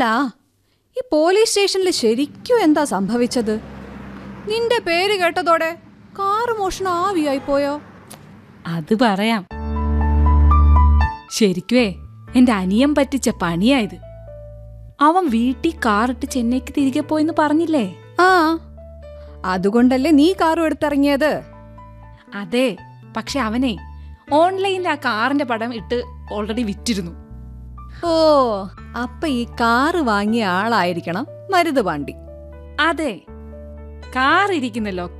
അല്ല ഈ പോലീസ് സ്റ്റേഷനിൽ ശരിക്കും എന്താ സംഭവിച്ചത് നിന്റെ പേര് കേട്ടതോടെ കാറ് മോഷണം ആവിയായി പോയോ അത് പറയാം ശരിക്കുവേ എന്റെ അനിയൻ പറ്റിച്ച പണിയായത് അവൻ വീട്ടിൽ കാറിട്ട് ചെന്നൈക്ക് തിരികെ പോയെന്ന് പറഞ്ഞില്ലേ ആ അതുകൊണ്ടല്ലേ നീ കാറും എടുത്തിറങ്ങിയത് അതെ പക്ഷെ അവനെ ഓൺലൈനിൽ ആ കാറിന്റെ പടം ഇട്ട് ഓൾറെഡി വിറ്റിരുന്നു ഓ അപ്പൊ ഈ കാറ് വാങ്ങിയ ആളായിരിക്കണം മരുത് പാണ്ടി അതെ കാർ ഇരിക്കുന്ന ലൊക്കേഷൻ